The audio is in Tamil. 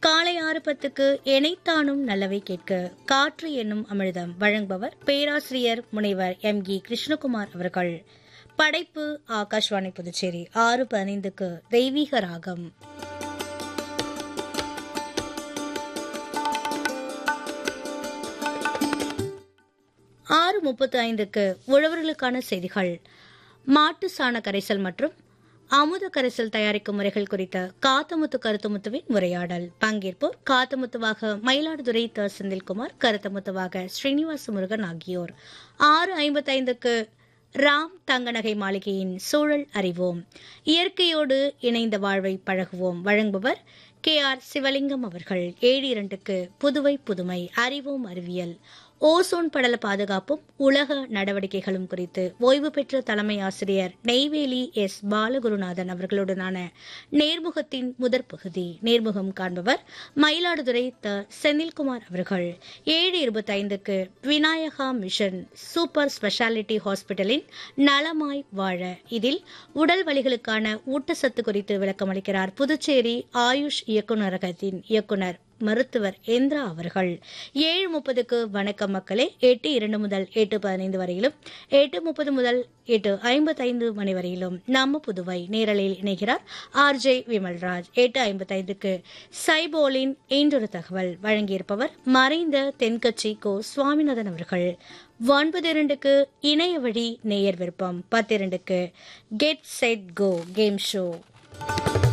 காலை ஆறு பத்துக்கு எனைத்தானும் நல்லவை கேட்க காற்று என்னும் அமிர்தம் வழங்குபவர் பேராசிரியர் முனைவர் எம் கி கிருஷ்ணகுமார் அவர்கள் படைப்பு ஆகாஷ்வாணி புதுச்சேரி ஆறு பதினைந்துக்கு தெய்வீக ராகம் ஆறு முப்பத்து ஐந்துக்கு உழவர்களுக்கான செய்திகள் மாட்டு சாண கரைசல் மற்றும் அமுத கரைசல் தயாரிக்கும் முறைகள் குறித்த காத்தமுத்து கருத்துமுத்துவின் உரையாடல் பங்கேற்போர் காத்தமுத்துவாக மயிலாடுதுறை த செந்தில்குமார் கருத்தமுத்துவாக ஸ்ரீனிவாச முருகன் ஆகியோர் ஆறு ஐம்பத்தைந்துக்கு ராம் தங்கநகை மாளிகையின் சூழல் அறிவோம் இயற்கையோடு இணைந்த வாழ்வை பழகுவோம் வழங்குபவர் கே ஆர் சிவலிங்கம் அவர்கள் ஏழு இரண்டுக்கு புதுவை புதுமை அறிவோம் அறிவியல் ஓசோன் படல பாதுகாப்பும் உலக நடவடிக்கைகளும் குறித்து ஓய்வு பெற்ற தலைமை ஆசிரியர் நெய்வேலி எஸ் பாலகுருநாதன் அவர்களுடனான நேர்முகத்தின் முதற் பகுதி நேர்முகம் காண்பவர் மயிலாடுதுறை த செந்தில்குமார் அவர்கள் ஏழு இருபத்தைந்துக்கு விநாயகா மிஷன் சூப்பர் ஸ்பெஷாலிட்டி ஹாஸ்பிட்டலின் நலமாய் வாழ இதில் உடல் வலிகளுக்கான ஊட்டச்சத்து குறித்து விளக்கமளிக்கிறார் புதுச்சேரி ஆயுஷ் இயக்குநரகத்தின் இயக்குனர் மருத்துவர் இந்திரா அவர்கள் ஏழு முப்பதுக்கு வணக்கம் மக்களே எட்டு இரண்டு முதல் எட்டு பதினைந்து வரையிலும் எட்டு முப்பது முதல் எட்டு ஐம்பத்தைந்து மணி வரையிலும் நம்ம புதுவை நேரலில் இணைகிறார் ஆர் ஜே விமல்ராஜ் எட்டு ஐம்பத்தைந்துக்கு சைபோலின் இன்றொரு தகவல் வழங்கியிருப்பவர் மறைந்த தென்கட்சி கோ சுவாமிநாதன் அவர்கள் ஒன்பது இரண்டுக்கு இணைய வழி நேயர் விருப்பம் பத்து இரண்டுக்கு get set go game show